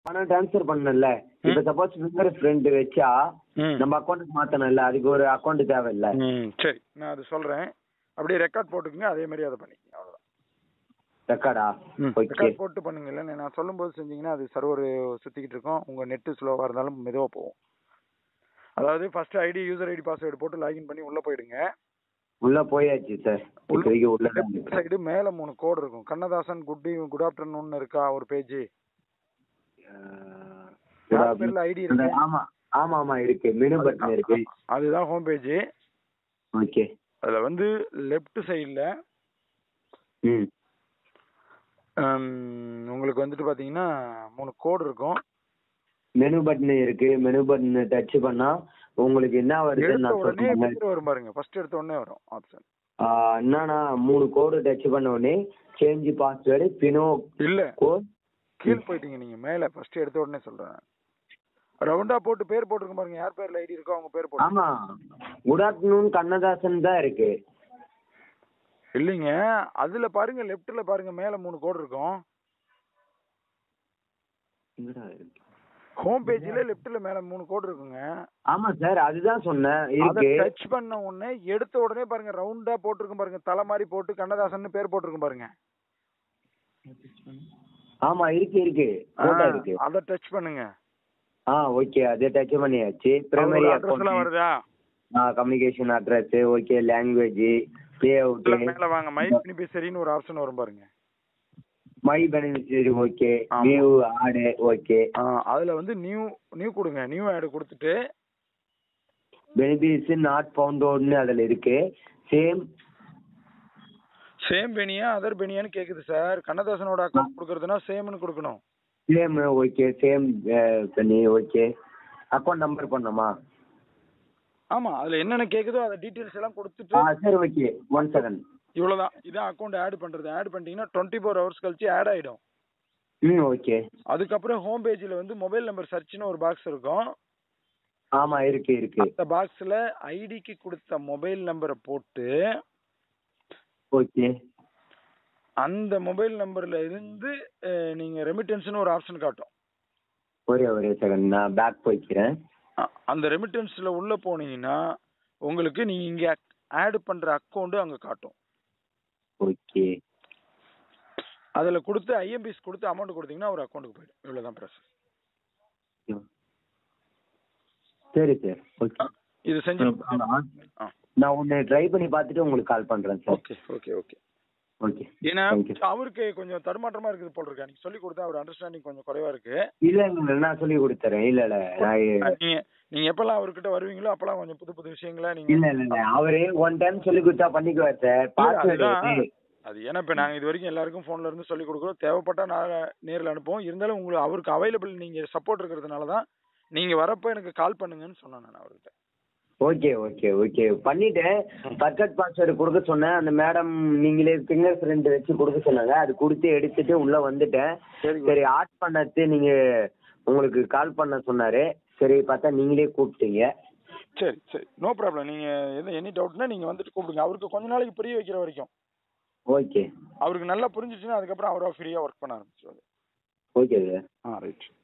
பணம் ட்ரான்ஸ்ஃபர் பண்ணல இப்போ சப்போஸ் ஃபிங்கர் பிரிண்ட் வச்சா ம் நம்ம அக்கௌண்ட்டுக்கு மாத்தணும்ல அதுக்கு ஒரு அக்கௌண்ட் தேவையில்ல ம் சரி நான் அது சொல்றேன் அப்படியே ரெக்கார்ட் போட்டுக்கங்க அதே மாதிரி அதை பண்ணிக்கங்க அவ்வளவுதான் ரெக்கார்டா ஓகே ரெக்கார்ட் போட்டு பண்ணுங்க இல்லை நான் சொல்லும்போது செஞ்சீங்கன்னா அது சர்வர் சுத்திக்கிட்டு இருக்கும் உங்க நெட் ஸ்லோவா இருந்தாலும் மெதுவா போகும் அதாவது first ID user ID password போட்டு லாகின் பண்ணி உள்ள போயிடுங்க உள்ள போயாச்சு சார் இப்போதைக்கு உள்ள தான் லெஃப்ட் இருக்கு. சைடு மேல மூணு கோடு இருக்கும் கண்ணதாசன் குட் குட் ஆஃப்டர்நூன் இருக்கா ஒரு பேஜ் அஹ், யார் பேர்ல ஐடி அந்த- இருக்கு ஆமா ஆமா ஆமா இருக்கு மெனு பட்டன் இருக்கு அதுதான் ஹோம் பேஜ் ஓகே அதுல வந்து லெஃப்ட் சைடுல ம் உங்களுக்கு வந்துட்டு பாத்தீங்கன்னா மூணு கோடு இருக்கும் மெனு பட்டன் இருக்கு மெனு பட்டன் டச் பண்ணா உங்களுக்கு என்ன வருதுன்னு எடுத்த நான் உடனே சொல்றேன் பேர் வரும் பாருங்க ஃபர்ஸ்ட் எடுத்த உடனே வரும் ஆப்ஷன் ஆஹ் என்னன்னா மூணு கோடு டச் பண்ண உடனே சேஞ்ச் பாஸ்வேர்டு பினோ இல்ல கோட் கீழ் போயிட்டீங்க நீங்க மேல ஃபர்ஸ்ட் எடுத்த உடனே சொல்றேன் ரவுண்டா போட்டு பேர் போட்டிருக்க பாருங்க யார் பேர்ல ஐடி இருக்கோ அவங்க பேர் போட்டு ஆமா குட் ஆஃப்டர்நூன் கண்ணதாசன் தான் இருக்கு இல்லைங்க அதுல பாருங்க லெஃப்ட்ல பாருங்க மேல மூணு கோடு இருக்கும் எங்கடா இருக்கு? ஹோம் பேஜ்ல லெஃப்ட்ல மேல மூணு கோடு இருக்குங்க ஆமா சார் அதுதான் சொன்னேன் அத இருக்கு டச் பண்ண உடனே எடுத்த உடனே பாருங்க ரவுண்டா போட்டிருக்கும் பாருங்க தலை மாதிரி போட்டு கண்ணதாசன் பேர் போட்டிருக்கும் பாருங்க ஆமா இருக்கு இருக்கு போட்டோ இருக்கு அத டச் பண்ணுங்க ஆ ஓகே அது டச் பண்ணியாச்சு பிரைமரி அட்ரஸ் எல்லாம் அக்கௌண்ட் வருதா communication address okay language pay out இல்ல மேல வாங்க மை பெனிஃபிஷரின்னு ஒரு ஆப்ஷன் வரும் பாருங்க மை பெனிஃபிஷரி ஓகே ஆமா. வியூ ஆடு ஓகே ஆ, அதுல வந்து நியூ நியூ கொடுங்க நியூ ஆட் கொடுத்துட்டு பெனிஃபிட்ஸ் நாட் ஃபவுண்ட் அவுட்னு அதுல இருக்கு சேம் சேம் பெனியா அதர் பெனியான்னு கேக்குது சார் கண்ணதாசனோட அக்கௌண்ட் கொடுக்கறதுனா சேம்னு கொடுக்கணும் சேம் ஓகே சேம் பண்ணி ஓகே அக்கௌண்ட் நம்பர் பண்ணணுமா ஆமா அதுல என்னென்ன கேக்குதோ அந்த டீடைல்ஸ் எல்லாம் ஆ கொடுத்துட்டு சரி ஓகே ஒன் செகண்ட் இவ்வளவுதான் இதான் அக்கௌண்ட் ஆட் பண்றது ஆட் பண்ணிட்டீங்கன்னா டுவெண்ட்டி ஃபோர் ஹவர்ஸ் கழிச்சு ஆட் ஆயிடும் ம் ஓகே அதுக்கப்புறம் ஹோம் பேஜ்ல வந்து மொபைல் நம்பர் சர்ச்னு ஒரு பாக்ஸ் இருக்கும் ஆமா இருக்கு இருக்கு அந்த பாக்ஸ்ல ஐடிக்கு கொடுத்த மொபைல் நம்பரை போட்டு ஓகே அந்த மொபைல் நம்பர்ல இருந்து அஹ், நீங்க ரெமிட்டன்ஸ்னு ஒரு ஆப்ஷன் காட்டும் ஒரே ஒரே செகண்ட் நான் பேக் போய்க்கிறேன் அ- அந்த ரெமிட்டன்ஸ்ல உள்ள போனீங்கன்னா உங்களுக்கு நீங்க இங்க ஆட் பண்ற அக்கௌண்ட் அங்க காட்டும் ஓகே அதுல கொடுத்து ஐஎம்பிஎஸ் கொடுத்து அமௌண்ட் கொடுத்தீங்கன்னா ஒரு அக்கௌண்ட்டுக்கு போயிடும் இவ்வளவுதான் ப்ராசஸ் சரி சார் ஓகே இது செஞ்சு ஆ நான் ஒன்று ட்ரை பண்ணி பார்த்துட்டு உங்களுக்கு கால் பண்ணுறேன் sir okay okay okay okay ஏன்னா Thank you. அவருக்கு கொஞ்சம் தடுமாற்றமா இருக்குது போல இருக்கு நீங்க சொல்லி கொடுத்தா அவர் அண்டர்ஸ்டாண்டிங் கொஞ்சம் குறைவா இருக்கு இல்லை இல்லை நான் சொல்லி கொடுத்துறேன் இல்லை இல்லை நான் நீங்க நீங்க எப்பெல்லாம் அவர்கிட்ட வருவீங்களோ அப்பெல்லாம் கொஞ்சம் புது புது விஷயங்களை நீங்க இல்லை இல்லை இல்லை அவரு ஒன் டைம் சொல்லி கொடுத்தா பண்ணிக்குவார் சார் பாஸ்வேர்டு அதுதான். அது ஏன்னா இப்ப நாங்க இது வரைக்கும் எல்லாருக்கும் போன்ல இருந்து சொல்லி கொடுக்குறோம் தேவைப்பட்டா நான் நேர்ல அனுப்புவோம் இருந்தாலும் உங்களுக்கு அவருக்கு அவைலபிள் நீங்க சப்போர்ட் இருக்கிறதுனால தான் நீங்க வரப்ப எனக்கு கால் பண்ணுங்கன்னு சொன்னேன் நான் அவர்கிட்ட ஓகே ஓகே ஓகே பண்ணிட்டேன் பர்கட் பாஸ்வேர்டு கொடுக்க சொன்னேன் அந்த மேடம் நீங்களே ஃபிங்கர் பிரிண்ட் வச்சு கொடுக்க சொன்னாங்க அது கொடுத்து எடுத்துட்டு உள்ள வந்துட்டேன் சரி சரி ஆட் பண்ணது நீங்க உங்களுக்கு கால் பண்ண சொன்னாரு சரி பார்த்தா நீங்களே கூப்பிட்டீங்க சரி சரி நோ ப்ராப்ளம் நீங்க எது எனி டவுட்னா நீங்க வந்துட்டு கூப்பிடுங்க அவருக்கு கொஞ்ச நாளைக்கு புரிய வைக்கிற வரைக்கும் ஓகே அவருக்கு நல்லா புரிஞ்சிச்சுன்னா அதுக்கப்புறம் அவரா ஃப்ரீயா ஒர்க் பண்ண ஆரம்பிச்சிருவாரு ஓகே சார் ஆ ரைட்